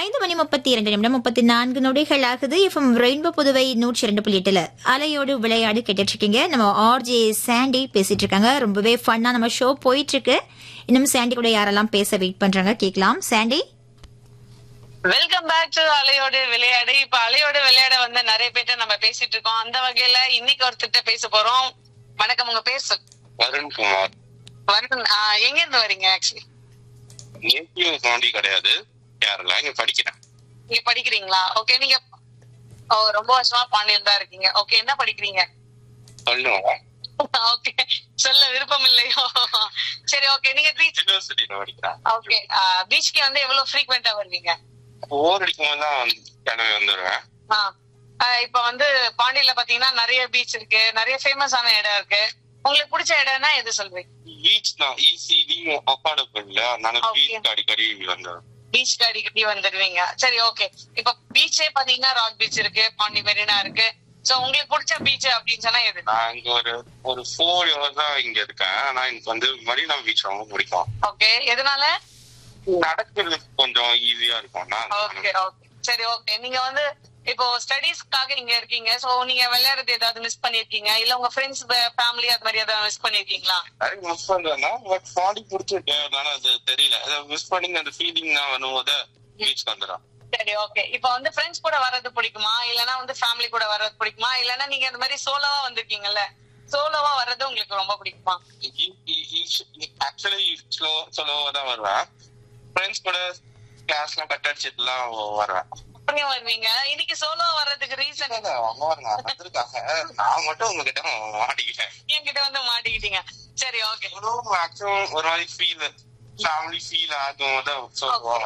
ஐந்து மணி முப்பத்தி இரண்டு நிமிடம் முப்பத்தி நான்கு நொடிகள் ஆகுது எஃப்எம் ரெயின்போ புதுவை நூற்றி இரண்டு புள்ளி எட்டுல அலையோடு விளையாடு கேட்டுட்டு இருக்கீங்க நம்ம ஆர்ஜே சாண்டி பேசிட்டு இருக்காங்க ரொம்பவே ஃபன்னா நம்ம ஷோ போயிட்டு இருக்கு இன்னும் சாண்டி கூட யாரெல்லாம் பேச வெயிட் பண்றாங்க கேட்கலாம் சாண்டி வெல்கம் பேக் டு அலையோடு விளையாடு இப்ப அலையோடு விளையாட வந்து நிறைய பேர்ட்ட நம்ம பேசிட்டு இருக்கோம் அந்த வகையில இன்னைக்கு ஒருத்தர்ட்ட பேச போறோம் வணக்கம் உங்க பேர் சொல் வருண்குமார் வருண் ஆஹ், எங்க இருந்து வரீங்க ஆக்சுவலி நேட்டிவ் பாண்டி கிடையாது கேரளா இங்க படிக்கிறேன் நீங்க படிக்கிறீங்களா ஓகே நீங்க ஓ ரொம்ப வருஷமா பாண்டியன் தான் இருக்கீங்க ஓகே என்ன படிக்கிறீங்க சொல்லுங்க ஓகே சொல்ல விருப்பம் இல்லையோ சரி ஓகே நீங்க பீச் யூனிவர்சிட்டியில படிக்கிறேன் ஓகே பீச்க்கு வந்து எவ்வளவு ஃப்ரீக்வெண்டா வருவீங்க போர் அடிக்கும் போது தான் வந்து கிளம்பி வந்துடுவேன் ஆ. ஆஹ், இப்ப வந்து பாண்டியில பாத்தீங்கன்னா நிறைய பீச் இருக்கு நிறைய ஃபேமஸான இடம் இருக்கு உங்களுக்கு பிடிச்ச இடம்னா எது சொல்றீங்க பீச் தான் இசிடி அஃபோர்டபுள் அதனால Okay. பீச் அடிக்கடி வந்துடும் பீச் அடிக்கடி வந்துடுவீங்க சரி ஓகே இப்ப பீச்சே பாத்தீங்கன்னா ராக் பீச் இருக்கு பாண்டி மெரினா இருக்கு சோ உங்களுக்கு பிடிச்ச பீச் அப்படின்னு சொன்னா எது நான் இங்க ஒரு ஒரு ஃபோர் இயர்ஸ் தான் இங்க இருக்கேன் ஆனா எனக்கு வந்து மரீனா பீச் ரொம்ப பிடிக்கும் ஓகே எதனால நடக்கிறதுக்கு கொஞ்சம் ஈஸியா இருக்கும்னா ஓகே ஓகே சரி ஓகே நீங்க வந்து இப்போ ஸ்டடீஸ்க்காக இங்க இருக்கீங்க சோ நீங்க விளையாடுறது ஏதாவது மிஸ் பண்ணிருக்கீங்க இல்ல உங்க ஃப்ரெண்ட்ஸ் ஃபேமிலி அது மாதிரி ஏதாவது மிஸ் பண்ணிருக்கீங்களா நிறைய மிஸ் பண்றேன்னா பட் பாடி பிடிச்சிருக்கு அதனால அது தெரியல அதை மிஸ் பண்ணி அந்த ஃபீலிங் நான் வரும்போது பீச் வந்துடும் சரி ஓகே இப்போ வந்து ஃப்ரெண்ட்ஸ் கூட வர்றது பிடிக்குமா இல்லனா வந்து ஃபேமிலி கூட வர்றது பிடிக்குமா இல்லனா நீங்க இந்த மாதிரி சோலோவா வந்திருக்கீங்கல்ல சோலோவா வர்றது உங்களுக்கு ரொம்ப பிடிக்குமா ஆக்சுவலி ஸ்லோ ஸ்லோவா தான் வருவேன் ஃப்ரெண்ட்ஸ் கூட கிளாஸ்லாம் கட் அடிச்சிட்டுலாம் வருவேன் அப்படியும் வருவீங்க இன்னைக்கு சோலோவா வர்றதுக்கு ரீசன் இல்ல, அவங்க வருங்க வந்திருக்காங்க நான் மட்டும் உங்ககிட்ட மாட்டிக்கிட்டேன் என்கிட்ட வந்து மாட்டிக்கிட்டீங்க சரி ஓகே மேக்ஸிமம் ஒரு மாதிரி ஃபீல் ஃபேமிலி ஃபீல் ஆகும் போது சொல்லுவோம்